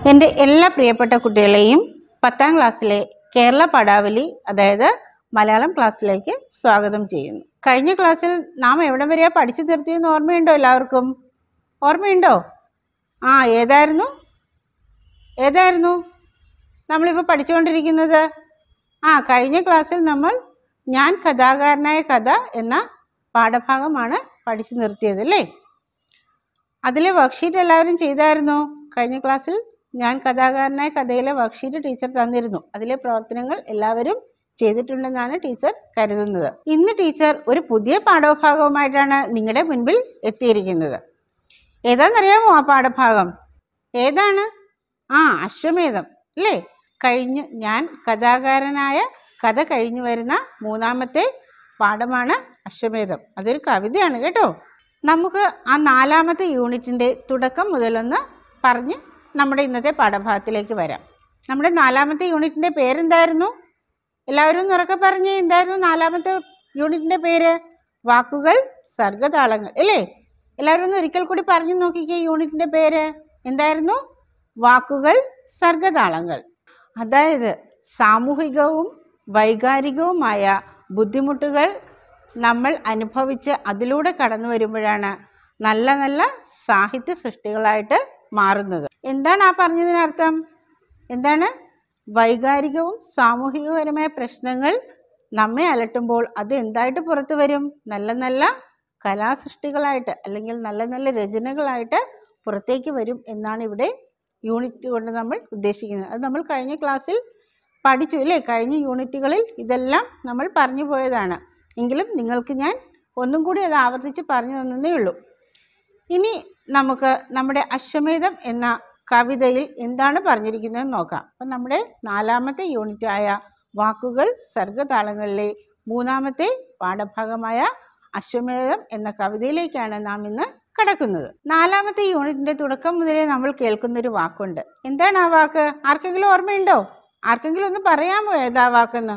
എൻ്റെ എല്ലാ പ്രിയപ്പെട്ട കുട്ടികളെയും പത്താം ക്ലാസ്സിലെ കേരള പടാവലി അതായത് മലയാളം ക്ലാസ്സിലേക്ക് സ്വാഗതം ചെയ്യുന്നു കഴിഞ്ഞ ക്ലാസ്സിൽ നാം എവിടം വരെയാ പഠിച്ചു നിർത്തിയെന്ന് ഓർമ്മയുണ്ടോ എല്ലാവർക്കും ഓർമ്മയുണ്ടോ ആ ഏതായിരുന്നു ഏതായിരുന്നു നമ്മളിപ്പോൾ പഠിച്ചുകൊണ്ടിരിക്കുന്നത് ആ കഴിഞ്ഞ ക്ലാസ്സിൽ നമ്മൾ ഞാൻ കഥാകാരനായ കഥ എന്ന പാഠഭാഗമാണ് പഠിച്ചു നിർത്തിയത് അല്ലേ അതിലെ വർക്ക്ഷീറ്റ് എല്ലാവരും ചെയ്തായിരുന്നോ കഴിഞ്ഞ ക്ലാസ്സിൽ ഞാൻ കഥാകാരനായ കഥയിലെ വർക്ക്ഷീറ്റ് ടീച്ചർ തന്നിരുന്നു അതിലെ പ്രവർത്തനങ്ങൾ എല്ലാവരും ചെയ്തിട്ടുണ്ടെന്നാണ് ടീച്ചർ കരുതുന്നത് ഇന്ന് ടീച്ചർ ഒരു പുതിയ പാഠഭാഗവുമായിട്ടാണ് നിങ്ങളുടെ മുൻപിൽ എത്തിയിരിക്കുന്നത് ഏതാണെന്നറിയാമോ ആ പാഠഭാഗം ഏതാണ് ആ അശ്വമേധം അല്ലേ കഴിഞ്ഞ് ഞാൻ കഥാകാരനായ കഥ കഴിഞ്ഞു വരുന്ന മൂന്നാമത്തെ പാഠമാണ് അശ്വമേധം അതൊരു കവിതയാണ് കേട്ടോ നമുക്ക് ആ നാലാമത്തെ യൂണിറ്റിൻ്റെ തുടക്കം മുതലൊന്ന് പറഞ്ഞ് നമ്മുടെ ഇന്നത്തെ പാഠഭാഗത്തിലേക്ക് വരാം നമ്മുടെ നാലാമത്തെ യൂണിറ്റിൻ്റെ പേരെന്തായിരുന്നു എല്ലാവരും ഒന്ന് ഉറക്കെ പറഞ്ഞേ എന്തായിരുന്നു നാലാമത്തെ യൂണിറ്റിൻ്റെ പേര് വാക്കുകൾ സർഗതാളങ്ങൾ അല്ലേ എല്ലാവരും ഒന്ന് ഒരിക്കൽ കൂടി പറഞ്ഞു നോക്കിക്കേ യൂണിറ്റിൻ്റെ പേര് എന്തായിരുന്നു വാക്കുകൾ സർഗതാളങ്ങൾ അതായത് സാമൂഹികവും വൈകാരികവുമായ ബുദ്ധിമുട്ടുകൾ നമ്മൾ അനുഭവിച്ച് അതിലൂടെ കടന്നു വരുമ്പോഴാണ് നല്ല നല്ല സാഹിത്യ സൃഷ്ടികളായിട്ട് മാറുന്നത് എന്താണ് ആ പറഞ്ഞതിനർത്ഥം എന്താണ് വൈകാരികവും സാമൂഹികപരമായ പ്രശ്നങ്ങൾ നമ്മെ അലട്ടുമ്പോൾ അത് എന്തായിട്ട് പുറത്തു വരും നല്ല നല്ല കലാസൃഷ്ടികളായിട്ട് അല്ലെങ്കിൽ നല്ല നല്ല രചനകളായിട്ട് പുറത്തേക്ക് വരും എന്നാണ് ഇവിടെ യൂണിറ്റ് കൊണ്ട് നമ്മൾ ഉദ്ദേശിക്കുന്നത് അത് നമ്മൾ കഴിഞ്ഞ ക്ലാസ്സിൽ പഠിച്ചു അല്ലേ കഴിഞ്ഞ യൂണിറ്റുകളിൽ ഇതെല്ലാം നമ്മൾ പറഞ്ഞു പോയതാണ് എങ്കിലും നിങ്ങൾക്ക് ഞാൻ ഒന്നും കൂടി അത് ആവർത്തിച്ച് പറഞ്ഞു തന്നേ ഉള്ളൂ ഇനി നമുക്ക് നമ്മുടെ അശ്വമേധം എന്ന കവിതയിൽ എന്താണ് പറഞ്ഞിരിക്കുന്നതെന്ന് നോക്കാം അപ്പം നമ്മുടെ നാലാമത്തെ യൂണിറ്റായ വാക്കുകൾ സർഗതാളങ്ങളിലെ മൂന്നാമത്തെ പാഠഭാഗമായ അശ്വമേധം എന്ന കവിതയിലേക്കാണ് നാം ഇന്ന് കടക്കുന്നത് നാലാമത്തെ യൂണിറ്റിന്റെ തുടക്കം മുതലേ നമ്മൾ കേൾക്കുന്ന ഒരു വാക്കുണ്ട് എന്താണ് ആ വാക്ക് ആർക്കെങ്കിലും ഓർമ്മയുണ്ടോ ആർക്കെങ്കിലും ഒന്ന് പറയാമോ ഏതാ വാക്കെന്ന്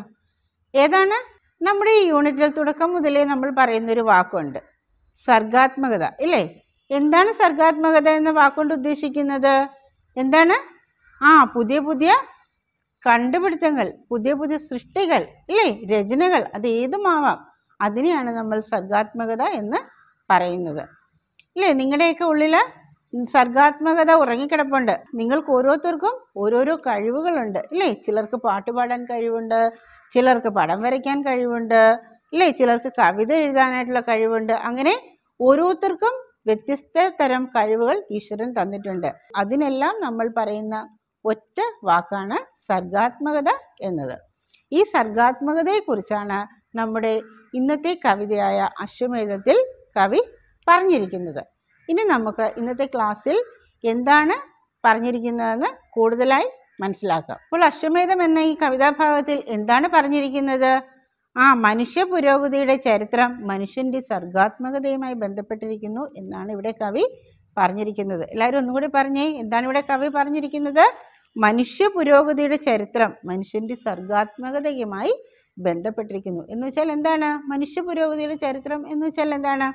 ഏതാണ് നമ്മുടെ ഈ യൂണിറ്റിൽ തുടക്കം മുതലേ നമ്മൾ പറയുന്ന ഒരു വാക്കുണ്ട് സർഗാത്മകത ഇല്ലേ എന്താണ് സർഗാത്മകത എന്ന വാക്കുകൊണ്ട് ഉദ്ദേശിക്കുന്നത് എന്താണ് ആ പുതിയ പുതിയ കണ്ടുപിടുത്തങ്ങൾ പുതിയ പുതിയ സൃഷ്ടികൾ ഇല്ലേ രചനകൾ അത് ഏതുമാവാം അതിനെയാണ് നമ്മൾ സർഗാത്മകത എന്ന് പറയുന്നത് ഇല്ലേ നിങ്ങളുടെയൊക്കെ ഉള്ളിൽ സർഗാത്മകത ഉറങ്ങിക്കിടപ്പുണ്ട് നിങ്ങൾക്ക് ഓരോരുത്തർക്കും ഓരോരോ കഴിവുകളുണ്ട് ഇല്ലേ ചിലർക്ക് പാട്ട് പാടാൻ കഴിവുണ്ട് ചിലർക്ക് പടം വരയ്ക്കാൻ കഴിവുണ്ട് ഇല്ലേ ചിലർക്ക് കവിത എഴുതാനായിട്ടുള്ള കഴിവുണ്ട് അങ്ങനെ ഓരോരുത്തർക്കും വ്യത്യസ്ത തരം കഴിവുകൾ ഈശ്വരൻ തന്നിട്ടുണ്ട് അതിനെല്ലാം നമ്മൾ പറയുന്ന ഒറ്റ വാക്കാണ് സർഗാത്മകത എന്നത് ഈ സർഗാത്മകതയെക്കുറിച്ചാണ് നമ്മുടെ ഇന്നത്തെ കവിതയായ അശ്വമേധത്തിൽ കവി പറഞ്ഞിരിക്കുന്നത് ഇനി നമുക്ക് ഇന്നത്തെ ക്ലാസ്സിൽ എന്താണ് പറഞ്ഞിരിക്കുന്നതെന്ന് കൂടുതലായി മനസ്സിലാക്കാം അപ്പോൾ അശ്വമേധം എന്ന ഈ കവിതാഭാഗത്തിൽ എന്താണ് പറഞ്ഞിരിക്കുന്നത് ആ മനുഷ്യ പുരോഗതിയുടെ ചരിത്രം മനുഷ്യൻ്റെ സർഗാത്മകതയുമായി ബന്ധപ്പെട്ടിരിക്കുന്നു എന്നാണ് ഇവിടെ കവി പറഞ്ഞിരിക്കുന്നത് എല്ലാവരും ഒന്നും കൂടി പറഞ്ഞേ എന്താണ് ഇവിടെ കവി പറഞ്ഞിരിക്കുന്നത് മനുഷ്യ പുരോഗതിയുടെ ചരിത്രം മനുഷ്യൻ്റെ സർഗാത്മകതയുമായി ബന്ധപ്പെട്ടിരിക്കുന്നു എന്ന് വെച്ചാൽ എന്താണ് മനുഷ്യ പുരോഗതിയുടെ ചരിത്രം എന്ന് വെച്ചാൽ എന്താണ്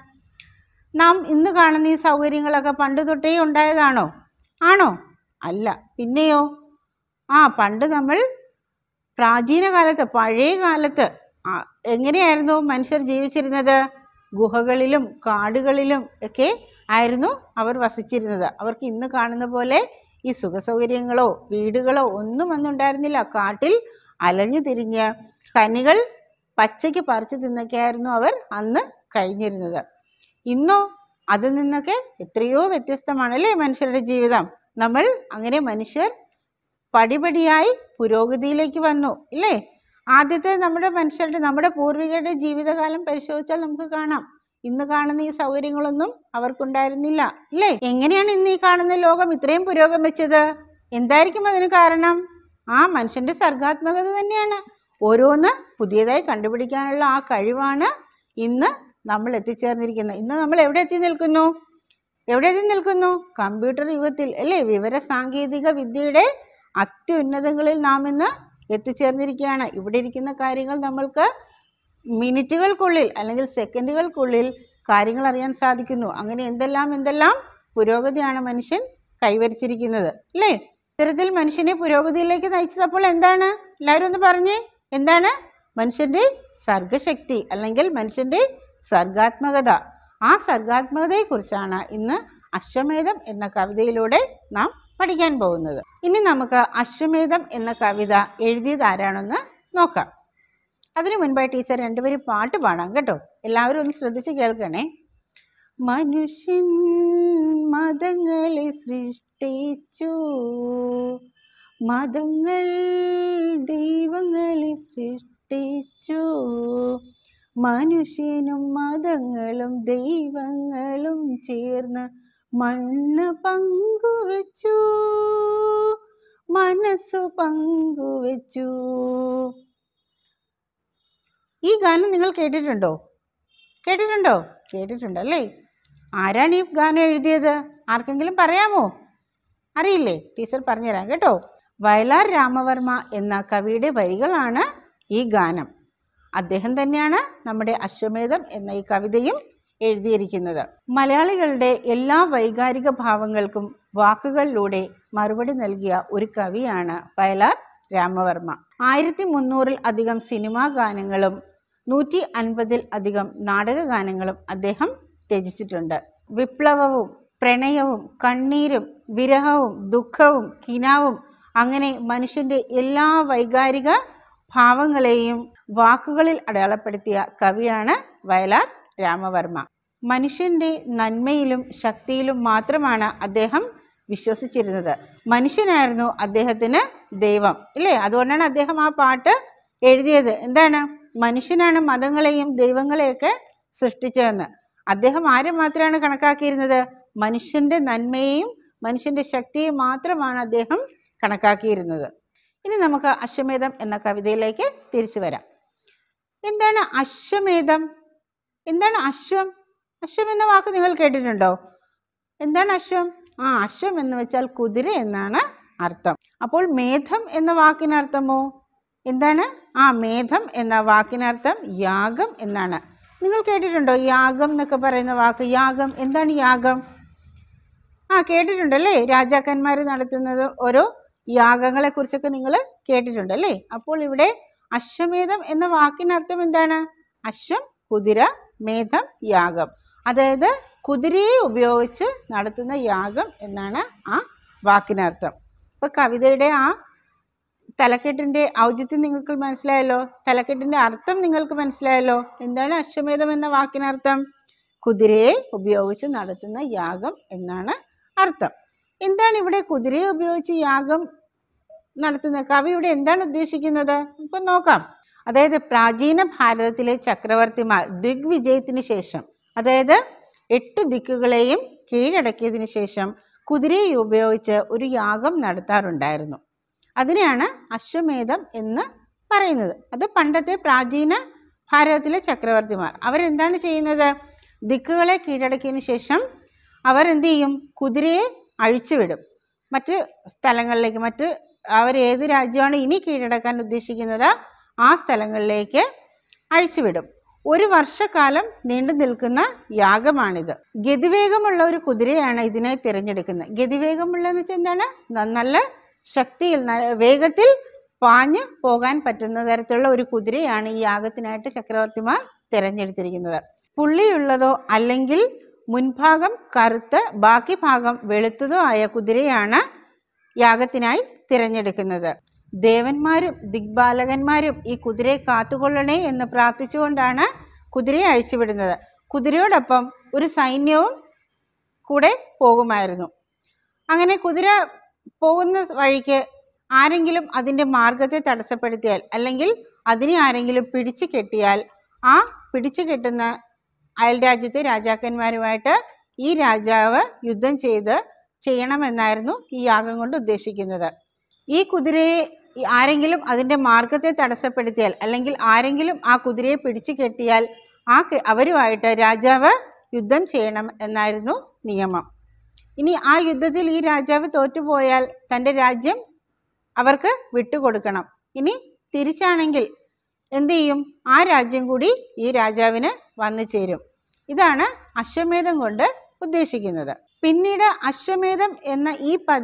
നാം ഇന്ന് കാണുന്ന ഈ സൗകര്യങ്ങളൊക്കെ പണ്ട് തൊട്ടേ ഉണ്ടായതാണോ ആണോ അല്ല പിന്നെയോ ആ പണ്ട് നമ്മൾ പ്രാചീന കാലത്ത് പഴയ കാലത്ത് ആ, എങ്ങനെയായിരുന്നു മനുഷ്യർ ജീവിച്ചിരുന്നത് ഗുഹകളിലും കാടുകളിലും ഒക്കെ ആയിരുന്നു അവർ വസിച്ചിരുന്നത് അവർക്ക് ഇന്ന് കാണുന്ന പോലെ ഈ സുഖസൗകര്യങ്ങളോ വീടുകളോ ഒന്നും അന്നുണ്ടായിരുന്നില്ല കാട്ടിൽ അലഞ്ഞു തിരിഞ്ഞ് കനികൾ പച്ചയ്ക്ക് പറിച്ചു തിന്നൊക്കെയായിരുന്നു അവർ അന്ന് കഴിഞ്ഞിരുന്നത് ഇന്നോ അതിൽ നിന്നൊക്കെ എത്രയോ വ്യത്യസ്തമാണല്ലേ മനുഷ്യരുടെ ജീവിതം നമ്മൾ അങ്ങനെ മനുഷ്യർ പടിപടിയായി പുരോഗതിയിലേക്ക് വന്നു ഇല്ലേ ആദ്യത്തെ നമ്മുടെ മനുഷ്യരുടെ നമ്മുടെ പൂർവികരുടെ ജീവിതകാലം പരിശോധിച്ചാൽ നമുക്ക് കാണാം ഇന്ന് കാണുന്ന ഈ സൗകര്യങ്ങളൊന്നും അവർക്കുണ്ടായിരുന്നില്ല ഇല്ലേ എങ്ങനെയാണ് ഇന്ന് ഈ കാണുന്ന ലോകം ഇത്രയും പുരോഗമിച്ചത് എന്തായിരിക്കും അതിന് കാരണം ആ മനുഷ്യന്റെ സർഗാത്മകത തന്നെയാണ് ഓരോന്ന് പുതിയതായി കണ്ടുപിടിക്കാനുള്ള ആ കഴിവാണ് ഇന്ന് നമ്മൾ എത്തിച്ചേർന്നിരിക്കുന്നത് ഇന്ന് നമ്മൾ എവിടെ എത്തി നിൽക്കുന്നു എവിടെ എത്തി നിൽക്കുന്നു കമ്പ്യൂട്ടർ യുഗത്തിൽ അല്ലേ വിവര സാങ്കേതിക വിദ്യയുടെ അത്യുന്നതങ്ങളിൽ നാം ഇന്ന് എത്തിച്ചേർന്നിരിക്കുകയാണ് ഇവിടെ ഇരിക്കുന്ന കാര്യങ്ങൾ നമ്മൾക്ക് മിനിറ്റുകൾക്കുള്ളിൽ അല്ലെങ്കിൽ സെക്കൻഡുകൾക്കുള്ളിൽ കാര്യങ്ങൾ അറിയാൻ സാധിക്കുന്നു അങ്ങനെ എന്തെല്ലാം എന്തെല്ലാം പുരോഗതിയാണ് മനുഷ്യൻ കൈവരിച്ചിരിക്കുന്നത് അല്ലേ ഇത്തരത്തിൽ മനുഷ്യനെ പുരോഗതിയിലേക്ക് നയിച്ചത് അപ്പോൾ എന്താണ് എല്ലാവരും ഒന്ന് പറഞ്ഞേ എന്താണ് മനുഷ്യന്റെ സർഗശക്തി അല്ലെങ്കിൽ മനുഷ്യന്റെ സർഗാത്മകത ആ സർഗാത്മകതയെക്കുറിച്ചാണ് ഇന്ന് അശ്വമേധം എന്ന കവിതയിലൂടെ നാം പഠിക്കാൻ പോകുന്നത് ഇനി നമുക്ക് അശ്വമേധം എന്ന കവിത എഴുതിയത് ആരാണെന്ന് നോക്കാം അതിനു മുൻപായി ടീച്ചർ രണ്ടുപേരും പാട്ട് പാടാം കേട്ടോ എല്ലാവരും ഒന്ന് ശ്രദ്ധിച്ച് കേൾക്കണേ മനുഷ്യൻ മതങ്ങളെ സൃഷ്ടിച്ചു മതങ്ങൾ ദൈവങ്ങളെ സൃഷ്ടിച്ചു മനുഷ്യനും മതങ്ങളും ദൈവങ്ങളും ചേർന്ന് മണ്ണ് പങ്കുവച്ചു മനസ്സു പങ്കുവച്ചു ഈ ഗാനം നിങ്ങൾ കേട്ടിട്ടുണ്ടോ കേട്ടിട്ടുണ്ടോ കേട്ടിട്ടുണ്ടല്ലേ ആരാണ് ഈ ഗാനം എഴുതിയത് ആർക്കെങ്കിലും പറയാമോ അറിയില്ലേ ടീച്ചർ പറഞ്ഞുതരാം കേട്ടോ വയലാർ രാമവർമ്മ എന്ന കവിയുടെ വരികളാണ് ഈ ഗാനം അദ്ദേഹം തന്നെയാണ് നമ്മുടെ അശ്വമേധം എന്ന ഈ കവിതയും എഴുതിയിരിക്കുന്നത് മലയാളികളുടെ എല്ലാ വൈകാരിക ഭാവങ്ങൾക്കും വാക്കുകളിലൂടെ മറുപടി നൽകിയ ഒരു കവിയാണ് വയലാർ രാമവർമ്മ ആയിരത്തി മുന്നൂറിൽ അധികം സിനിമാ ഗാനങ്ങളും നൂറ്റി അൻപതിൽ അധികം നാടക ഗാനങ്ങളും അദ്ദേഹം രചിച്ചിട്ടുണ്ട് വിപ്ലവവും പ്രണയവും കണ്ണീരും വിരഹവും ദുഃഖവും കിനാവും അങ്ങനെ മനുഷ്യന്റെ എല്ലാ വൈകാരിക ഭാവങ്ങളെയും വാക്കുകളിൽ അടയാളപ്പെടുത്തിയ കവിയാണ് വയലാർ രാമവർമ്മ മനുഷ്യന്റെ നന്മയിലും ശക്തിയിലും മാത്രമാണ് അദ്ദേഹം വിശ്വസിച്ചിരുന്നത് മനുഷ്യനായിരുന്നു അദ്ദേഹത്തിന് ദൈവം ഇല്ലേ അതുകൊണ്ടാണ് അദ്ദേഹം ആ പാട്ട് എഴുതിയത് എന്താണ് മനുഷ്യനാണ് മതങ്ങളെയും ദൈവങ്ങളെയൊക്കെ സൃഷ്ടിച്ചതെന്ന് അദ്ദേഹം ആരെ മാത്രമാണ് കണക്കാക്കിയിരുന്നത് മനുഷ്യന്റെ നന്മയെയും മനുഷ്യന്റെ ശക്തിയെയും മാത്രമാണ് അദ്ദേഹം കണക്കാക്കിയിരുന്നത് ഇനി നമുക്ക് അശ്വമേധം എന്ന കവിതയിലേക്ക് തിരിച്ചു വരാം എന്താണ് അശ്വമേധം എന്താണ് അശ്വം അശ്വം എന്ന വാക്ക് നിങ്ങൾ കേട്ടിട്ടുണ്ടോ എന്താണ് അശ്വം ആ അശ്വം എന്ന് വെച്ചാൽ കുതിര എന്നാണ് അർത്ഥം അപ്പോൾ മേധം എന്ന വാക്കിനർത്ഥമോ എന്താണ് ആ മേധം എന്ന വാക്കിനർത്ഥം യാഗം എന്നാണ് നിങ്ങൾ കേട്ടിട്ടുണ്ടോ യാഗം എന്നൊക്കെ പറയുന്ന വാക്ക് യാഗം എന്താണ് യാഗം ആ കേട്ടിട്ടുണ്ടല്ലേ രാജാക്കന്മാർ നടത്തുന്നത് ഓരോ യാഗങ്ങളെ കുറിച്ചൊക്കെ നിങ്ങൾ കേട്ടിട്ടുണ്ടല്ലേ അപ്പോൾ ഇവിടെ അശ്വമേധം എന്ന വാക്കിനർത്ഥം എന്താണ് അശ്വം കുതിര മേധം യാഗം അതായത് കുതിരയെ ഉപയോഗിച്ച് നടത്തുന്ന യാഗം എന്നാണ് ആ വാക്കിനർത്ഥം അപ്പോൾ കവിതയുടെ ആ തലക്കെട്ടിൻ്റെ ഔചിത്യം നിങ്ങൾക്ക് മനസ്സിലായല്ലോ തലക്കെട്ടിൻ്റെ അർത്ഥം നിങ്ങൾക്ക് മനസ്സിലായല്ലോ എന്താണ് അശ്വമേധം എന്ന വാക്കിനർത്ഥം കുതിരയെ ഉപയോഗിച്ച് നടത്തുന്ന യാഗം എന്നാണ് അർത്ഥം എന്താണ് ഇവിടെ കുതിരയെ ഉപയോഗിച്ച് യാഗം നടത്തുന്നത് കവി ഇവിടെ എന്താണ് ഉദ്ദേശിക്കുന്നത് നമുക്ക് നോക്കാം അതായത് പ്രാചീന ഭാരതത്തിലെ ചക്രവർത്തിമാർ ദിഗ്വിജയത്തിന് ശേഷം അതായത് എട്ടു ദിക്കുകളെയും കീഴടക്കിയതിന് ശേഷം കുതിരയെ ഉപയോഗിച്ച് ഒരു യാഗം നടത്താറുണ്ടായിരുന്നു അതിനെയാണ് അശ്വമേധം എന്ന് പറയുന്നത് അത് പണ്ടത്തെ പ്രാചീന ഭാരതത്തിലെ ചക്രവർത്തിമാർ അവരെന്താണ് ചെയ്യുന്നത് ദിക്കുകളെ കീഴടക്കിയതിന് ശേഷം അവർ എന്ത് ചെയ്യും കുതിരയെ അഴിച്ചുവിടും മറ്റ് സ്ഥലങ്ങളിലേക്ക് മറ്റ് അവർ ഏത് രാജ്യമാണ് ഇനി കീഴടക്കാൻ ഉദ്ദേശിക്കുന്നത് ആ സ്ഥലങ്ങളിലേക്ക് അഴിച്ചുവിടും ഒരു വർഷക്കാലം നീണ്ടു നിൽക്കുന്ന യാഗമാണിത് ഗതിവേഗമുള്ള ഒരു കുതിരയാണ് ഇതിനെ തിരഞ്ഞെടുക്കുന്നത് ഗതിവേഗമുള്ള എന്ന് വെച്ചാൽ എന്താണ് ന- നല്ല ശക്തിയിൽ ന- വേഗത്തിൽ പാഞ്ഞു പോകാൻ പറ്റുന്ന തരത്തിലുള്ള ഒരു കുതിരയാണ് ഈ യാഗത്തിനായിട്ട് ചക്രവർത്തിമാർ തിരഞ്ഞെടുത്തിരിക്കുന്നത് പുള്ളിയുള്ളതോ അല്ലെങ്കിൽ മുൻഭാഗം കറുത്ത് ബാക്കി ഭാഗം വെളുത്തതോ ആയ കുതിരയാണ് യാഗത്തിനായി തിരഞ്ഞെടുക്കുന്നത് ദേവന്മാരും ദിഗ്ബാലകന്മാരും ഈ കുതിരയെ കാത്തുകൊള്ളണേ എന്ന് പ്രാർത്ഥിച്ചുകൊണ്ടാണ് കുതിരയെ അഴിച്ചുവിടുന്നത് കുതിരയോടൊപ്പം ഒരു സൈന്യവും കൂടെ പോകുമായിരുന്നു അങ്ങനെ കുതിര പോകുന്ന വഴിക്ക് ആരെങ്കിലും അതിൻ്റെ മാർഗത്തെ തടസ്സപ്പെടുത്തിയാൽ അല്ലെങ്കിൽ അതിനെ ആരെങ്കിലും പിടിച്ചു കെട്ടിയാൽ ആ പിടിച്ചു കെട്ടുന്ന അയൽരാജ്യത്തെ രാജാക്കന്മാരുമായിട്ട് ഈ രാജാവ് യുദ്ധം ചെയ്ത് ചെയ്യണമെന്നായിരുന്നു ഈ യാഗം കൊണ്ട് ഉദ്ദേശിക്കുന്നത് ഈ കുതിരയെ ഈ ആരെങ്കിലും അതിൻ്റെ മാർഗത്തെ തടസ്സപ്പെടുത്തിയാൽ അല്ലെങ്കിൽ ആരെങ്കിലും ആ കുതിരയെ പിടിച്ചു കെട്ടിയാൽ ആ കെ- അവരുമായിട്ട് രാജാവ് യുദ്ധം ചെയ്യണം എന്നായിരുന്നു നിയമം ഇനി ആ യുദ്ധത്തിൽ ഈ രാജാവ് തോറ്റുപോയാൽ തൻ്റെ രാജ്യം അവർക്ക് വിട്ടുകൊടുക്കണം ഇനി തിരിച്ചാണെങ്കിൽ എന്തു ചെയ്യും ആ രാജ്യം കൂടി ഈ രാജാവിന് വന്നു ചേരും ഇതാണ് അശ്വമേധം കൊണ്ട് ഉദ്ദേശിക്കുന്നത് പിന്നീട് അശ്വമേധം എന്ന ഈ പദം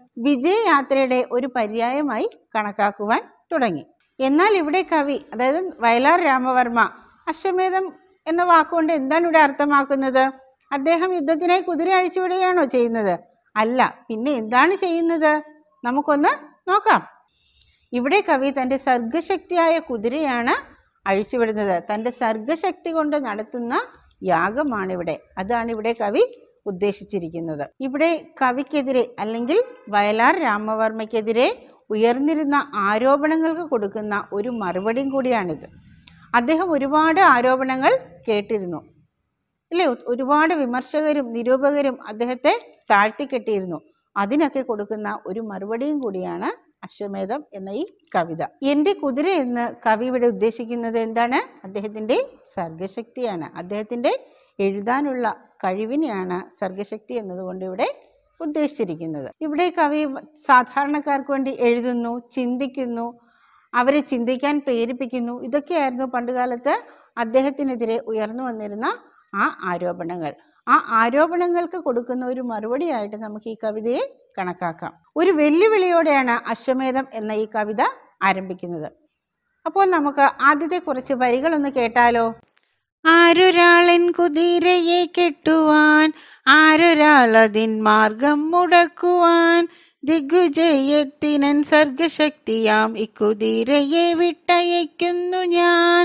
വിജയയാത്രയുടെ ഒരു പര്യായമായി കണക്കാക്കുവാൻ തുടങ്ങി എന്നാൽ ഇവിടെ കവി അതായത് വയലാർ രാമവർമ്മ അശ്വമേധം എന്ന വാക്കുകൊണ്ട് എന്താണ് ഇവിടെ അർത്ഥമാക്കുന്നത് അദ്ദേഹം യുദ്ധത്തിനായി കുതിര അഴിച്ചുവിടുകയാണോ ചെയ്യുന്നത് അല്ല പിന്നെ എന്താണ് ചെയ്യുന്നത് നമുക്കൊന്ന് നോക്കാം ഇവിടെ കവി തൻ്റെ സർഗശക്തിയായ കുതിരയാണ് അഴിച്ചുവിടുന്നത് തൻ്റെ സർഗശക്തി കൊണ്ട് നടത്തുന്ന യാഗമാണ് ഇവിടെ അതാണ് ഇവിടെ കവി ഉദ്ദേശിച്ചിരിക്കുന്നത് ഇവിടെ കവിക്കെതിരെ അല്ലെങ്കിൽ വയലാർ രാമവർമ്മയ്ക്കെതിരെ ഉയർന്നിരുന്ന ആരോപണങ്ങൾക്ക് കൊടുക്കുന്ന ഒരു മറുപടിയും കൂടിയാണിത് അദ്ദേഹം ഒരുപാട് ആരോപണങ്ങൾ കേട്ടിരുന്നു അല്ലേ ഒ- ഒരുപാട് വിമർശകരും നിരൂപകരും അദ്ദേഹത്തെ താഴ്ത്തിക്കെട്ടിയിരുന്നു അതിനൊക്കെ കൊടുക്കുന്ന ഒരു മറുപടിയും കൂടിയാണ് അശ്വമേധം എന്ന ഈ കവിത എൻ്റെ കുതിര എന്ന് കവി ഇവിടെ ഉദ്ദേശിക്കുന്നത് എന്താണ് അദ്ദേഹത്തിൻ്റെ സർഗശക്തിയാണ് അദ്ദേഹത്തിൻ്റെ എഴുതാനുള്ള കഴിവിനെയാണ് സർഗശക്തി എന്നതുകൊണ്ട് ഇവിടെ ഉദ്ദേശിച്ചിരിക്കുന്നത് ഇവിടെ കവി സാധാരണക്കാർക്ക് വേണ്ടി എഴുതുന്നു ചിന്തിക്കുന്നു അവരെ ചിന്തിക്കാൻ പ്രേരിപ്പിക്കുന്നു ഇതൊക്കെയായിരുന്നു പണ്ടുകാലത്ത് അദ്ദേഹത്തിനെതിരെ ഉയർന്നു വന്നിരുന്ന ആ ആരോപണങ്ങൾ ആ ആരോപണങ്ങൾക്ക് കൊടുക്കുന്ന ഒരു മറുപടിയായിട്ട് നമുക്ക് ഈ കവിതയെ കണക്കാക്കാം ഒരു വെല്ലുവിളിയോടെയാണ് അശ്വമേധം എന്ന ഈ കവിത ആരംഭിക്കുന്നത് അപ്പോൾ നമുക്ക് ആദ്യത്തെ കുറച്ച് വരികളൊന്ന് കേട്ടാലോ ആരൊരാളൻ കുതിരയെ കെട്ടുവാൻ ആരൊരാളതിൻ മാർഗം മുടക്കുവാൻ ദിഗ്വിജയത്തിനൻ സർഗശക്തിയാം ഇക്കുതിരയെ വിട്ടയക്കുന്നു ഞാൻ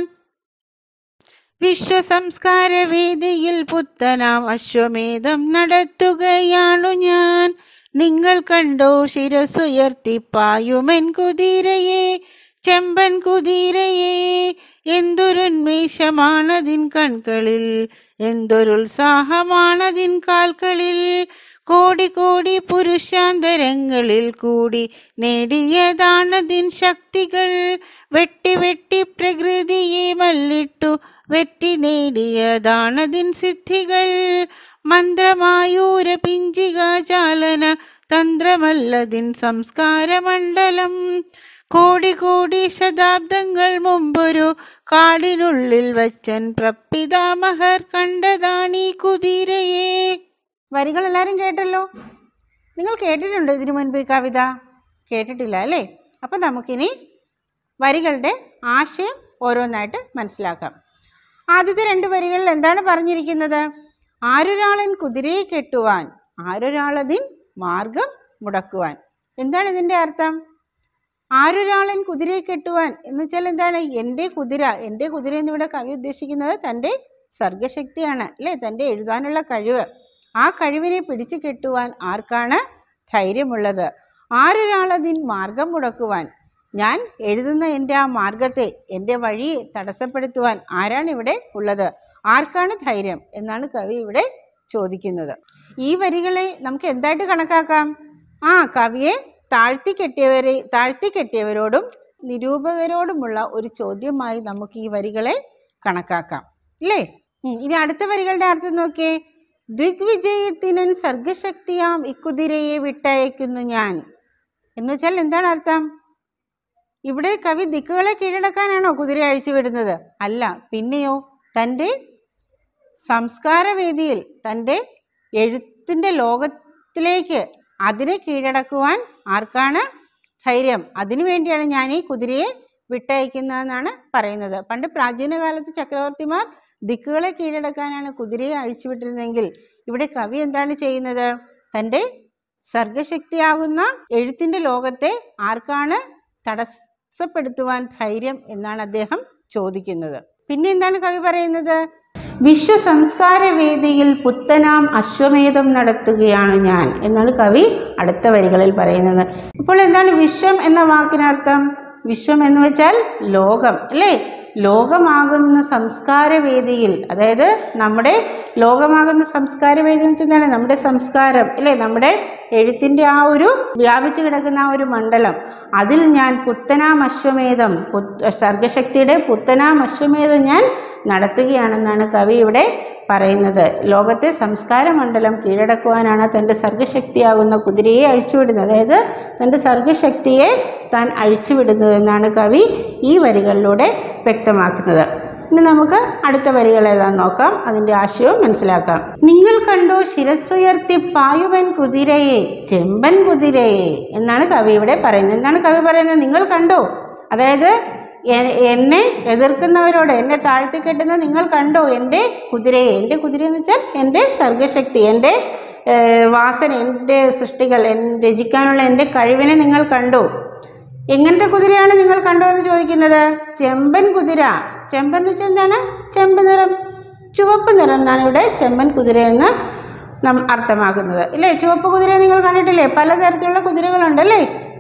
വിശ്വസംസ്കാര വേദിയിൽ പുത്തനാം അശ്വമേധം നടത്തുകയാണു ഞാൻ നിങ്ങൾ കണ്ടോ ശിരസുയർത്തി പായുമെൻ കുതിരയെ ചെമ്പൻ കുതിരയെ എന്തൊരുന്മേഷമാണതിൻ കൺകളിൽ എന്തൊരുത്സാഹമാണതിൻ കാൽക്കളിൽ കോടി കോടി പുരുഷാന്തരങ്ങളിൽ കൂടി നേടിയതാണതിൻ ശക്തികൾ വെട്ടി വെട്ടി പ്രകൃതിയെ മല്ലിട്ടു വെറ്റി നേടിയതാണതിൻ സിദ്ധികൾ മന്ത്രമായൂര പിഞ്ചിക ചാലന തന്ത്രമല്ലതിൻ സംസ്കാരമണ്ഡലം കോടി കോടി ശതാബ്ദങ്ങൾ മുമ്പൊരു കാടിനുള്ളിൽ വച്ചൻ പ്രപ്പിതാമഹർ കണ്ടതാണീ കുതിരയെ വരികൾ എല്ലാവരും കേട്ടല്ലോ നിങ്ങൾ കേട്ടിട്ടുണ്ടോ ഇതിനു മുൻപ് ഈ കവിത കേട്ടിട്ടില്ല അല്ലേ അപ്പം നമുക്കിനി വരികളുടെ ആശയം ഓരോന്നായിട്ട് മനസ്സിലാക്കാം ആദ്യത്തെ രണ്ട് വരികളിൽ എന്താണ് പറഞ്ഞിരിക്കുന്നത് ആരൊരാളൻ കുതിരയെ കെട്ടുവാൻ ആരൊരാളതിൻ മാർഗം മുടക്കുവാൻ എന്താണ് ഇതിൻ്റെ അർത്ഥം ആരൊരാളൻ കുതിരയെ കെട്ടുവാൻ എന്ന് വെച്ചാൽ എന്താണ് എൻ്റെ കുതിര എൻ്റെ കുതിര എന്നിവിടെ കവി ഉദ്ദേശിക്കുന്നത് തൻ്റെ സർഗശക്തിയാണ് അല്ലേ തൻ്റെ എഴുതാനുള്ള കഴിവ് ആ കഴിവിനെ പിടിച്ചു കെട്ടുവാൻ ആർക്കാണ് ധൈര്യമുള്ളത് ആരൊരാളതിൻ മാർഗം മുടക്കുവാൻ ഞാൻ എഴുതുന്ന എൻ്റെ ആ മാർഗത്തെ എൻ്റെ വഴിയെ തടസ്സപ്പെടുത്തുവാൻ ആരാണ് ഇവിടെ ഉള്ളത് ആർക്കാണ് ധൈര്യം എന്നാണ് കവി ഇവിടെ ചോദിക്കുന്നത് ഈ വരികളെ നമുക്ക് എന്തായിട്ട് കണക്കാക്കാം ആ കവിയെ താഴ്ത്തി കെട്ടിയവരെ താഴ്ത്തി കെട്ടിയവരോടും നിരൂപകരോടുമുള്ള ഒരു ചോദ്യമായി നമുക്ക് ഈ വരികളെ കണക്കാക്കാം ഇല്ലേ ഉം, ഇനി അടുത്ത വരികളുടെ അർത്ഥം നോക്കിയേ ദിഗ്വിജയത്തിനൻ സർഗശക്തിയാം ഇക്കുതിരയെ വിട്ടയക്കുന്നു ഞാൻ എന്ന് വെച്ചാൽ എന്താണ് അർത്ഥം ഇവിടെ കവി ദിക്കുകളെ കീഴടക്കാനാണോ കുതിര അഴിച്ചു വിടുന്നത് അല്ല പിന്നെയോ തൻ്റെ സംസ്കാരവേദിയിൽ തൻ്റെ എഴുത്തിൻ്റെ ലോകത്തിലേക്ക് അതിനെ കീഴടക്കുവാൻ ആർക്കാണ് ധൈര്യം അതിനു വേണ്ടിയാണ് ഞാൻ ഈ കുതിരയെ വിട്ടയക്കുന്നതെന്നാണ് പറയുന്നത് പണ്ട് പ്രാചീന കാലത്ത് ചക്രവർത്തിമാർ ദിക്കുകളെ കീഴടക്കാനാണ് കുതിരയെ അഴിച്ചുവിട്ടിരുന്നെങ്കിൽ ഇവിടെ കവി എന്താണ് ചെയ്യുന്നത് തൻ്റെ സർഗശക്തിയാകുന്ന എഴുത്തിൻ്റെ ലോകത്തെ ആർക്കാണ് തടസ്സപ്പെടുത്തുവാൻ ധൈര്യം എന്നാണ് അദ്ദേഹം ചോദിക്കുന്നത് പിന്നെ എന്താണ് കവി പറയുന്നത് വിശ്വസംസ്കാര വേദിയിൽ പുത്തനാം അശ്വമേധം നടത്തുകയാണ് ഞാൻ എന്നാണ് കവി അടുത്ത വരികളിൽ പറയുന്നത് ഇപ്പോൾ എന്താണ് വിശ്വം എന്ന വാക്കിനർത്ഥം വിശ്വം എന്ന് വെച്ചാൽ ലോകം അല്ലേ ലോകമാകുന്ന സംസ്കാരവേദിയിൽ അതായത് നമ്മുടെ ലോകമാകുന്ന സംസ്കാരവേദി എന്ന് വെച്ചാൽ എന്താണ് നമ്മുടെ സംസ്കാരം അല്ലേ നമ്മുടെ എഴുത്തിൻ്റെ ആ ഒരു വ്യാപിച്ചു കിടക്കുന്ന ആ ഒരു മണ്ഡലം അതിൽ ഞാൻ പുത്തനാം അശ്വമേധം പുത് സർഗശക്തിയുടെ പുത്തനാം അശ്വമേധം ഞാൻ നടത്തുകയാണെന്നാണ് കവി ഇവിടെ പറയുന്നത് ലോകത്തെ സംസ്കാര മണ്ഡലം കീഴടക്കുവാനാണ് തൻ്റെ സർഗശക്തിയാകുന്ന കുതിരയെ അഴിച്ചുവിടുന്നത് അതായത് തൻ്റെ സർഗശക്തിയെ താൻ അഴിച്ചുവിടുന്നതെന്നാണ് കവി ഈ വരികളിലൂടെ വ്യക്തമാക്കുന്നത് ഇനി നമുക്ക് അടുത്ത വരികൾ ഏതാന്ന് നോക്കാം അതിന്റെ ആശയവും മനസ്സിലാക്കാം നിങ്ങൾ കണ്ടോ ശിരസ്സുയർത്തി പായുവൻ കുതിരയെ ചെമ്പൻ കുതിരയെ എന്നാണ് കവി ഇവിടെ പറയുന്നത് എന്താണ് കവി പറയുന്നത് നിങ്ങൾ കണ്ടോ അതായത് എ- എന്നെ എതിർക്കുന്നവരോട് എന്നെ താഴ്ത്തി കെട്ടുന്ന നിങ്ങൾ കണ്ടോ എൻ്റെ കുതിരയെ എൻ്റെ കുതിര എന്ന് വെച്ചാൽ എൻ്റെ സർഗശക്തി എൻ്റെ ഏഹ്, വാസന എൻ്റെ സൃഷ്ടികൾ എൻ- രചിക്കാനുള്ള എൻ്റെ കഴിവിനെ നിങ്ങൾ കണ്ടോ എങ്ങനത്തെ കുതിരയാണ് നിങ്ങൾ കണ്ടോ എന്ന് ചോദിക്കുന്നത് ചെമ്പൻ കുതിര ചെമ്പൻ എന്ന് വെച്ചാൽ എന്താണ് ചെമ്പ് നിറം ചുവപ്പ് നിറം എന്നാണ് ഇവിടെ ചെമ്പൻ കുതിര എന്ന് നാം അർത്ഥമാക്കുന്നത് ഇല്ലേ ചുവപ്പ് കുതിര നിങ്ങൾ കണ്ടിട്ടില്ലേ പലതരത്തിലുള്ള കുതിരകളുണ്ടല്ലേ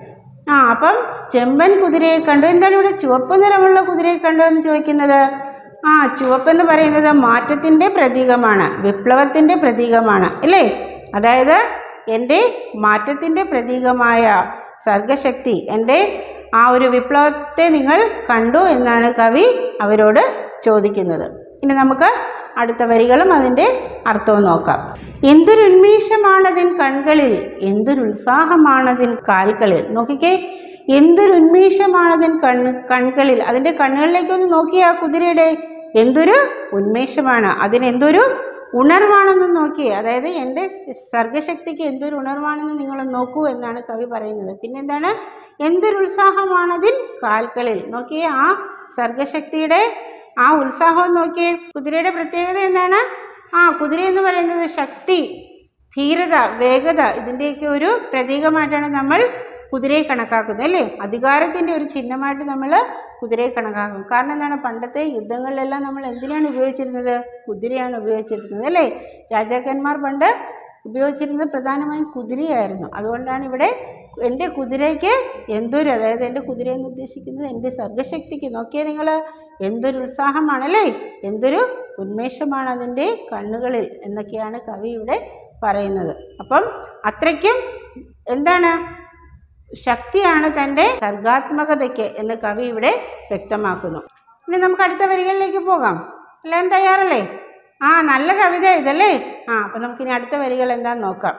ആ അപ്പം ചെമ്പൻ കുതിരയെ കണ്ടു എന്താണ് ഇവിടെ ചുവപ്പ് നിറമുള്ള കുതിരയെ കണ്ടോ എന്ന് ചോദിക്കുന്നത് ആ ചുവപ്പ് എന്ന് പറയുന്നത് മാറ്റത്തിൻ്റെ പ്രതീകമാണ് വിപ്ലവത്തിൻ്റെ പ്രതീകമാണ് അല്ലേ അതായത് എൻ്റെ മാറ്റത്തിൻ്റെ പ്രതീകമായ സർഗശക്തി എൻ്റെ ആ ഒരു വിപ്ലവത്തെ നിങ്ങൾ കണ്ടു എന്നാണ് കവി അവരോട് ചോദിക്കുന്നത് ഇനി നമുക്ക് അടുത്ത വരികളും അതിൻ്റെ അർത്ഥവും നോക്കാം എന്തൊരു ഉന്മേഷമാണതിൻ കൺകളിൽ എന്തൊരു ഉത്സാഹമാണതിൻ കാൽകളിൽ നോക്കിക്കേ എന്തൊരു ഉന്മേഷമാണതിൻ കൺ കൺകളിൽ അതിൻ്റെ കണ്ണുകളിലേക്കൊന്ന് നോക്കി ആ കുതിരയുടെ എന്തൊരു ഉന്മേഷമാണ് അതിനെന്തൊരു ഉണർവാണെന്ന് നോക്കിയേ അതായത് എൻ്റെ സർഗശക്തിക്ക് എന്തൊരു ഉണർവാണെന്ന് നിങ്ങൾ നോക്കൂ എന്നാണ് കവി പറയുന്നത് പിന്നെന്താണ് എന്തൊരു ഉത്സാഹമാണതിൻ കാൽകളിൽ നോക്കിയേ ആ സർഗശക്തിയുടെ ആ ഉത്സാഹം നോക്കിയേ കുതിരയുടെ പ്രത്യേകത എന്താണ് ആ കുതിര എന്ന് പറയുന്നത് ശക്തി ധീരത വേഗത ഇതിൻ്റെയൊക്കെ ഒരു പ്രതീകമായിട്ടാണ് നമ്മൾ കുതിരയെ കണക്കാക്കുന്നത് അല്ലേ അധികാരത്തിൻ്റെ ഒരു ചിഹ്നമായിട്ട് നമ്മൾ കുതിരയെ കണക്കാക്കും കാരണം എന്താണ് പണ്ടത്തെ യുദ്ധങ്ങളിലെല്ലാം നമ്മൾ എന്തിനാണ് ഉപയോഗിച്ചിരുന്നത് കുതിരയാണ് ഉപയോഗിച്ചിരുന്നത് അല്ലേ രാജാക്കന്മാർ പണ്ട് ഉപയോഗിച്ചിരുന്നത് പ്രധാനമായും കുതിരയായിരുന്നു അതുകൊണ്ടാണ് ഇവിടെ എൻ്റെ കുതിരയ്ക്ക് എന്തൊരു അതായത് എൻ്റെ കുതിര എന്ന് ഉദ്ദേശിക്കുന്നത് എൻ്റെ സർഗശക്തിക്ക് നോക്കിയേ നിങ്ങൾ എന്തൊരു ഉത്സാഹമാണല്ലേ എന്തൊരു ഉന്മേഷമാണ് അതിൻ്റെ കണ്ണുകളിൽ എന്നൊക്കെയാണ് കവി ഇവിടെ പറയുന്നത് അപ്പം അത്രയ്ക്കും എന്താണ് ശക്തിയാണ് തൻ്റെ സർഗാത്മകതയ്ക്ക് എന്ന് കവി ഇവിടെ വ്യക്തമാക്കുന്നു ഇനി നമുക്ക് അടുത്ത വരികളിലേക്ക് പോകാം എല്ലാവരും തയ്യാറല്ലേ ആ നല്ല കവിത ഇതല്ലേ ആ അപ്പം നമുക്കിനി അടുത്ത വരികൾ എന്താന്ന് നോക്കാം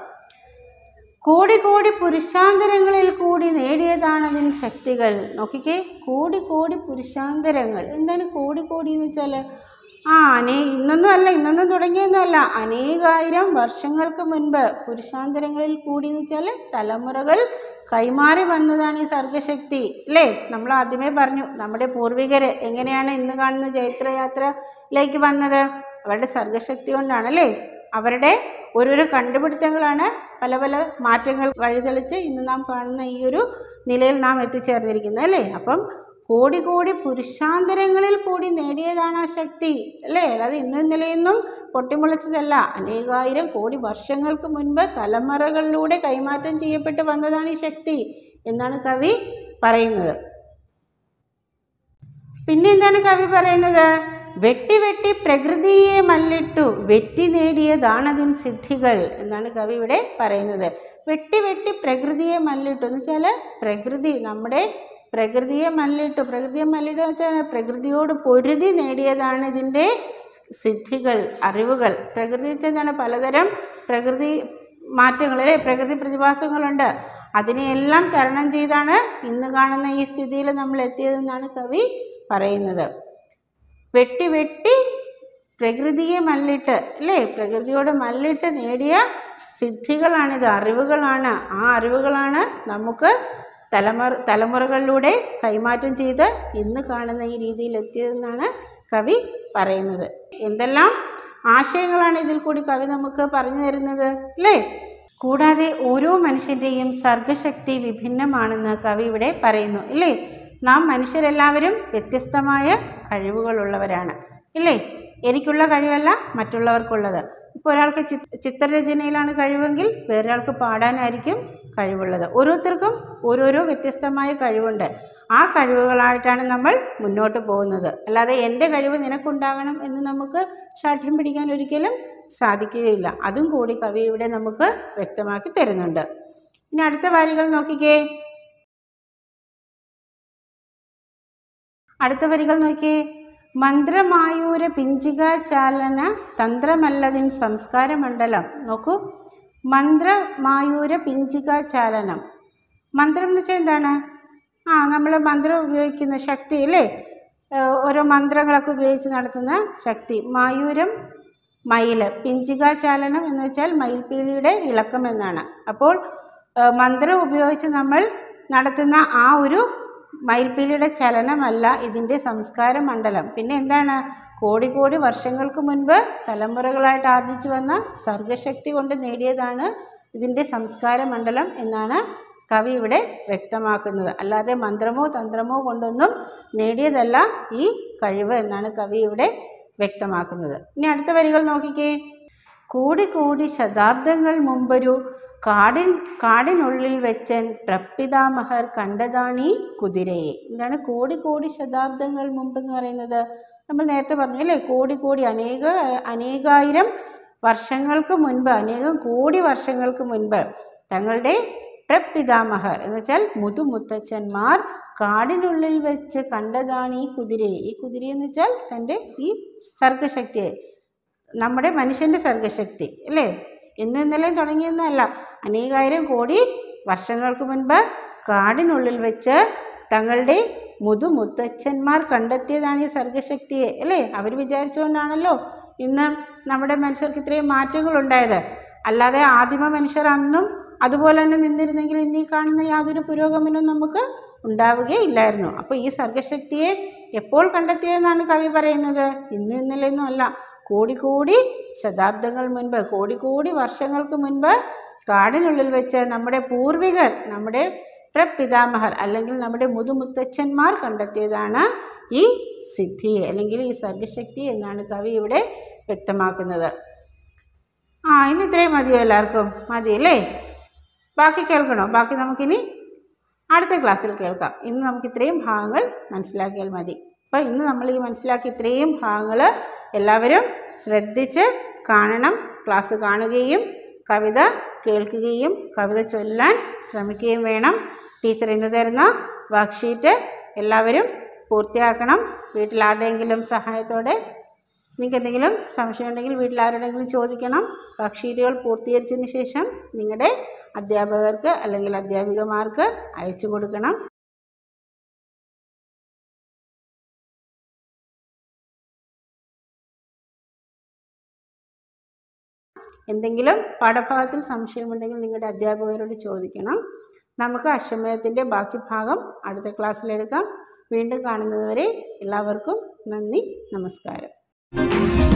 കോടി കോടി പുരുഷാന്തരങ്ങളിൽ കൂടി നേടിയതാണതിന് ശക്തികൾ നോക്കിക്കേ കോടി കോടി പുരുഷാന്തരങ്ങൾ എന്താണ് കോടി കോടി എന്ന് വെച്ചാൽ ആ അനേ ഇന്നൊന്നും അല്ല ഇന്നൊന്നും തുടങ്ങിയൊന്നും അല്ല അനേകായിരം വർഷങ്ങൾക്ക് മുൻപ് പുരുഷാന്തരങ്ങളിൽ കൂടി എന്ന് വെച്ചാൽ തലമുറകൾ കൈമാറി വന്നതാണ് ഈ സർഗശക്തി അല്ലേ നമ്മൾ ആദ്യമേ പറഞ്ഞു നമ്മുടെ പൂർവികര് എങ്ങനെയാണ് ഇന്ന് കാണുന്ന ജൈത്രയാത്രയിലേക്ക് വന്നത് അവരുടെ സർഗശക്തി കൊണ്ടാണല്ലേ അവരുടെ ഓരോരോ കണ്ടുപിടുത്തങ്ങളാണ് പല പല മാറ്റങ്ങൾ വഴിതെളിച്ച് ഇന്ന് നാം കാണുന്ന ഈ ഒരു നിലയിൽ നാം എത്തിച്ചേർന്നിരിക്കുന്നത് അല്ലേ അപ്പം കോടി കോടി പുരുഷാന്തരങ്ങളിൽ കൂടി നേടിയതാണ് ആ ശക്തി അല്ലേ അല്ലാതെ ഇന്നും ഇന്നലെയൊന്നും പൊട്ടിമുളച്ചതല്ല അനേകായിരം കോടി വർഷങ്ങൾക്ക് മുൻപ് തലമുറകളിലൂടെ കൈമാറ്റം ചെയ്യപ്പെട്ട് വന്നതാണ് ഈ ശക്തി എന്നാണ് കവി പറയുന്നത് പിന്നെ എന്താണ് കവി പറയുന്നത് വെട്ടി വെട്ടി പ്രകൃതിയെ മല്ലിട്ടു വെറ്റി നേടിയതാണതിൻ സിദ്ധികൾ എന്നാണ് കവി ഇവിടെ പറയുന്നത് വെട്ടി വെട്ടി പ്രകൃതിയെ മല്ലിട്ടു എന്ന് വെച്ചാൽ പ്രകൃതി നമ്മുടെ പ്രകൃതിയെ മല്ലിട്ടു പ്രകൃതിയെ മല്ലിട്ടു എന്ന് വെച്ചാൽ പ്രകൃതിയോട് പൊരുതി നേടിയതാണ് ഇതിൻ്റെ സിദ്ധികൾ അറിവുകൾ പ്രകൃതി എന്ന് വെച്ചാൽ എന്താണ് പലതരം പ്രകൃതി മാറ്റങ്ങൾ അല്ലേ പ്രകൃതി പ്രതിഭാസങ്ങളുണ്ട് അതിനെയെല്ലാം തരണം ചെയ്താണ് ഇന്ന് കാണുന്ന ഈ സ്ഥിതിയിൽ നമ്മൾ എത്തിയതെന്നാണ് കവി പറയുന്നത് വെട്ടി വെട്ടി പ്രകൃതിയെ മല്ലിട്ട് അല്ലേ പ്രകൃതിയോട് മല്ലിട്ട് നേടിയ സിദ്ധികളാണിത് അറിവുകളാണ് ആ അറിവുകളാണ് നമുക്ക് തലമുറ തലമുറകളിലൂടെ കൈമാറ്റം ചെയ്ത് ഇന്ന് കാണുന്ന ഈ രീതിയിൽ എത്തിയതെന്നാണ് കവി പറയുന്നത് എന്തെല്ലാം ആശയങ്ങളാണ് ഇതിൽ കൂടി കവി നമുക്ക് പറഞ്ഞു തരുന്നത് അല്ലേ കൂടാതെ ഓരോ മനുഷ്യൻ്റെയും സർഗശക്തി വിഭിന്നമാണെന്ന് കവി ഇവിടെ പറയുന്നു ഇല്ലേ നാം മനുഷ്യരെല്ലാവരും വ്യത്യസ്തമായ കഴിവുകളുള്ളവരാണ് ഇല്ലേ എനിക്കുള്ള കഴിവല്ല മറ്റുള്ളവർക്കുള്ളത് ഇപ്പോൾ ഒരാൾക്ക് ചി ചിത്രരചനയിലാണ് കഴിവെങ്കിൽ വേറൊരാൾക്ക് പാടാനായിരിക്കും കഴിവുള്ളത് ഓരോരുത്തർക്കും ഓരോരോ വ്യത്യസ്തമായ കഴിവുണ്ട് ആ കഴിവുകളായിട്ടാണ് നമ്മൾ മുന്നോട്ട് പോകുന്നത് അല്ലാതെ എൻ്റെ കഴിവ് നിനക്കുണ്ടാകണം എന്ന് നമുക്ക് ശാഠ്യം പിടിക്കാൻ ഒരിക്കലും സാധിക്കുകയില്ല അതും കൂടി കവി ഇവിടെ നമുക്ക് വ്യക്തമാക്കി തരുന്നുണ്ട് ഇനി അടുത്ത വരികൾ നോക്കിക്കേ അടുത്ത വരികൾ നോക്കിയേ മന്ത്രമായൂര പിഞ്ചിക ചാലന തന്ത്രമല്ലതിൻ സംസ്കാരമണ്ഡലം നോക്കൂ മന്ത്രമായൂര പിഞ്ചിക ചാലനം മന്ത്രം എന്ന് വെച്ചാൽ എന്താണ് ആ നമ്മൾ മന്ത്രം ഉപയോഗിക്കുന്ന ശക്തി അല്ലേ ഏഹ്, ഓരോ മന്ത്രങ്ങളൊക്കെ ഉപയോഗിച്ച് നടത്തുന്ന ശക്തി മായൂരം മയില് പിഞ്ചികാചാലനം എന്ന് വെച്ചാൽ മയിൽപീലിയുടെ ഇളക്കം എന്നാണ് അപ്പോൾ ഏഹ്, മന്ത്രം ഉപയോഗിച്ച് നമ്മൾ നടത്തുന്ന ആ ഒരു മയിൽപീലിയുടെ ചലനമല്ല ഇതിൻ്റെ സംസ്കാര മണ്ഡലം പിന്നെ എന്താണ് കോടി കോടി വർഷങ്ങൾക്ക് മുൻപ് തലമുറകളായിട്ട് ആർജിച്ചു വന്ന സർഗശക്തി കൊണ്ട് നേടിയതാണ് ഇതിൻ്റെ സംസ്കാര മണ്ഡലം എന്നാണ് കവി ഇവിടെ വ്യക്തമാക്കുന്നത് അല്ലാതെ മന്ത്രമോ തന്ത്രമോ കൊണ്ടൊന്നും നേടിയതല്ല ഈ കഴിവ് എന്നാണ് കവി ഇവിടെ വ്യക്തമാക്കുന്നത് ഇനി അടുത്ത വരികൾ നോക്കിക്കേ കൂടി കൂടി ശതാബ്ദങ്ങൾ മുമ്പൊരു കാടിൻ കാടിനുള്ളിൽ വെച്ചൻ പ്രപ്പിതാമഹർ കണ്ടതാണീ കുതിരയെ എന്താണ് കോടി കോടി ശതാബ്ദങ്ങൾ മുമ്പ് എന്ന് പറയുന്നത് നമ്മൾ നേരത്തെ പറഞ്ഞു അല്ലേ കോടി കോടി അനേക അനേകായിരം വർഷങ്ങൾക്ക് മുൻപ് അനേകം കോടി വർഷങ്ങൾക്ക് മുൻപ് തങ്ങളുടെ പ്രപ്പിതാമഹർ എന്ന് വെച്ചാൽ മുതുമുത്തച്ഛന്മാർ കാടിനുള്ളിൽ വെച്ച് കണ്ടതാണ് ഈ കുതിരയെ ഈ കുതിരയെന്ന് വെച്ചാൽ തൻ്റെ ഈ സർഗശക്തിയെ നമ്മുടെ മനുഷ്യൻ്റെ സർഗശക്തി അല്ലേ ഇന്നും ഇന്നലെയും തുടങ്ങിയെന്നല്ല അനേകായിരം കോടി വർഷങ്ങൾക്ക് മുൻപ് കാടിനുള്ളിൽ വെച്ച് തങ്ങളുടെ മുതുമുത്തച്ഛന്മാർ കണ്ടെത്തിയതാണ് ഈ സർഗശക്തിയെ അല്ലേ അവർ വിചാരിച്ചുകൊണ്ടാണല്ലോ ഇന്ന് നമ്മുടെ മനുഷ്യർക്ക് ഇത്രയും മാറ്റങ്ങൾ ഉണ്ടായത് അല്ലാതെ ആദിമ മനുഷ്യർ അന്നും അതുപോലെ തന്നെ നിന്നിരുന്നെങ്കിൽ ഇന്ന് ഈ കാണുന്ന യാതൊരു പുരോഗമനവും നമുക്ക് ഉണ്ടാവുകയില്ലായിരുന്നു അപ്പോൾ ഈ സർഗശക്തിയെ എപ്പോൾ കണ്ടെത്തിയെന്നാണ് കവി പറയുന്നത് ഇന്നും ഇന്നലെയൊന്നും അല്ല കോടി കോടി ശതാബ്ദങ്ങൾ മുൻപ് കോടി കോടി വർഷങ്ങൾക്ക് മുൻപ് കാടിനുള്ളിൽ വെച്ച് നമ്മുടെ പൂർവികർ നമ്മുടെ പ്രപിതാമഹർ അല്ലെങ്കിൽ നമ്മുടെ മുതുമുത്തച്ഛന്മാർ കണ്ടെത്തിയതാണ് ഈ സിദ്ധിയെ അല്ലെങ്കിൽ ഈ സർഗശക്തി എന്നാണ് കവി ഇവിടെ വ്യക്തമാക്കുന്നത് ആ ഇന്ന് ഇത്രയും മതിയോ എല്ലാവർക്കും മതി അല്ലേ ബാക്കി കേൾക്കണോ ബാക്കി നമുക്കിനി അടുത്ത ക്ലാസ്സിൽ കേൾക്കാം ഇന്ന് നമുക്ക് ഇത്രയും ഭാഗങ്ങൾ മനസ്സിലാക്കിയാൽ മതി അപ്പോൾ ഇന്ന് നമ്മൾ ഈ മനസ്സിലാക്കിയ ഇത്രയും ഭാഗങ്ങൾ എല്ലാവരും ശ്രദ്ധിച്ച് കാണണം ക്ലാസ് കാണുകയും കവിത കേൾക്കുകയും കവിത ചൊല്ലാൻ ശ്രമിക്കുകയും വേണം ടീച്ചർ ഇന്ന് തരുന്ന വർക്ക്ഷീറ്റ് എല്ലാവരും പൂർത്തിയാക്കണം വീട്ടിൽ ആരുടെയെങ്കിലും സഹായത്തോടെ നിങ്ങൾക്ക് എന്തെങ്കിലും സംശയം ഉണ്ടെങ്കിൽ വീട്ടിൽ ആരോടെങ്കിലും ചോദിക്കണം വർക്ക്ഷീറ്റുകൾ പൂർത്തീകരിച്ചതിന് ശേഷം നിങ്ങളുടെ അധ്യാപകർക്ക് അല്ലെങ്കിൽ അധ്യാപികമാർക്ക് അയച്ചു കൊടുക്കണം എന്തെങ്കിലും പാഠഭാഗത്തിൽ സംശയമുണ്ടെങ്കിൽ നിങ്ങളുടെ അധ്യാപകരോട് ചോദിക്കണം നമുക്ക് അശ്വമേധത്തിൻ്റെ ബാക്കി ഭാഗം അടുത്ത ക്ലാസ്സിലെടുക്കാം വീണ്ടും കാണുന്നതുവരെ എല്ലാവർക്കും നന്ദി നമസ്കാരം